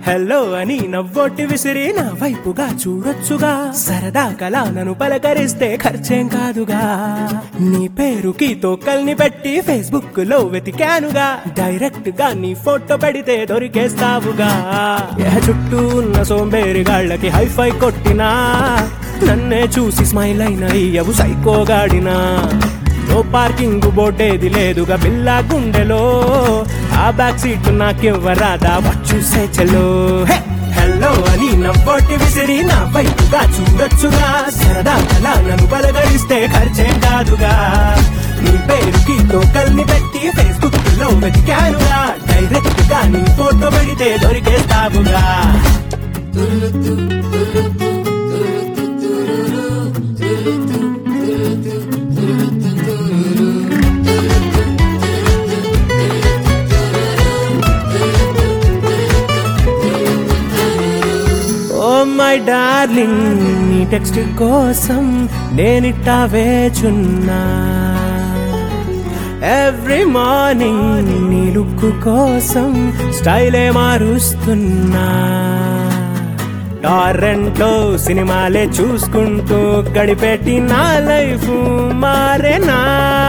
hello అని నవ్వొట్టి విసిరి నా వైపుగా చూడొచ్చుగా సరదా కలా నన్ను పలకరిస్తే ఖర్చేం కాదుగా నీ పేరుకి తోకల్ని పెట్టి ఫేస్బుక్ లో వెతికానుగా డైరెక్ట్ గా నీ ఫోటో పెడితే దొరికేస్తావుగా ఏ చుట్టూ ఉన్న సోంబేరి గాళ్ళకి హైఫై కొట్టినా నన్నే చూసి స్మైల్ అయిన ఇయ్యవు సైకోగాడినా నో పార్కింగ్ బోర్డేది లేదుగా బిల్లా గుండెలో ఆ బ్యాక్ సీట్ నాకివ్వరాదా వచ్చూసే చలో హలో అని నవ్వొట్టి విసిరి నా వైపుగా చూడొచ్చుగా సరదా కలా నన్ను బలగరిస్తే ఖర్చే కాదుగా నీ పేరుకి టోకల్ని పెట్టి ఫేస్బుక్ లో వెతికానుగా డైరెక్ట్ గా నీ ఫోటో పెడితే దొరికేస్తావుగా ఓ మై డార్లింగ్ నీ టెక్స్ట్ కోసం నేనిట్టా వేచున్నా ఎవ్రీ మార్నింగ్ నీ లుక్ కోసం స్టైలే మారుస్తున్నా టారెంట్ లో సినిమాలే చూసుకుంటూ గడిపెట్టి నా లైఫ్ మారేనా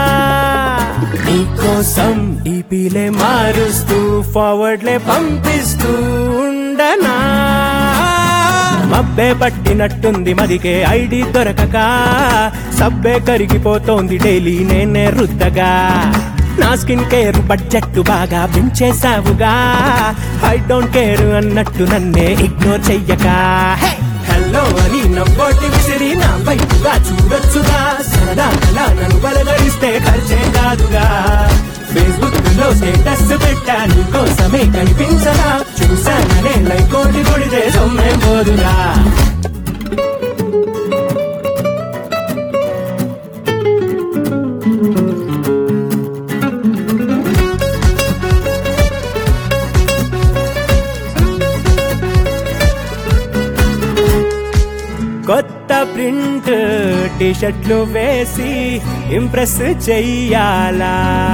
నీకోసం డీపీలే మారుస్తూ ఫార్వర్డ్లే పంపిస్తూ ఉండనా మబ్బే పట్టినట్టుంది మదికే ఐడి దొరకక సబ్బే కరిగిపోతోంది డైలీ నేనే రుద్దగా నా స్కిన్ కేర్ బడ్జెట్ బాగా పెంచేసావుగా ఐ డోంట్ కేర్ అన్నట్టు నన్నే ఇగ్నోర్ చెయ్యక హలో అని నవ్వోటి విసిరి నా వైపుగా చూడొచ్చుగా సరదా కలా నన్ను బలగరిస్తే ఖర్చే కాదుగా ఫేస్బుక్ లో స్టేటస్ పెట్టా నీకోసమే కనిపించరా చూసాననే లైక్ కోటి కొడితే సొమ్మే పోదురా కొత్త ప్రింట్ టీషర్ట్లు వేసి ఇంప్రెస్ చెయ్యాలా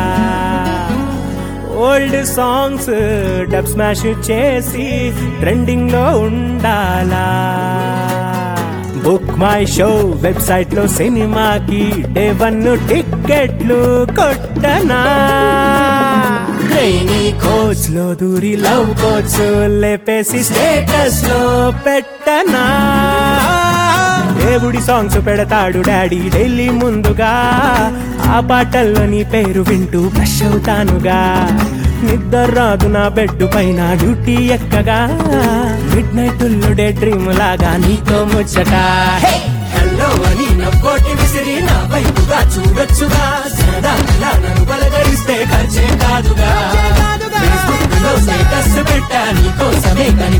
ఓల్డ్ సాంగ్స్ డబ్ స్మాష్ చేసి ట్రెండింగ్ లో ఉండాలా బుక్ మై షో వెబ్సైట్ లో సినిమాకి డే వన్ టిక్కెట్లు కొట్టనా ట్రైనీ కోచ్ లో దూరి లవ్ కోచ్ లేపేసి స్టేటస్ లో పెట్టనా దేవుడి సాంగ్స్ పెడతాడు డాడీ ఢిల్లీ ముందుగా ఆ పాటల్లో నీ పేరు వింటూ ఫ్రెష్ అవుతానుగా నిద్ర రాదు నా బెడ్ పైన డ్యూటీ ఎక్కగా మిడ్ నైట్ డే డ్రీమ్ లాగా నీతో ముచ్చట హలో అని నవ్వోటి విసిరి నా వైపుగా చూడొచ్చుగా సరదా కలా నన్ను బలగరిస్తే ఖర్చే కాదుగా ఫేస్బుక్ లో స్టేటస్ పెట్టా నీకోసమే కని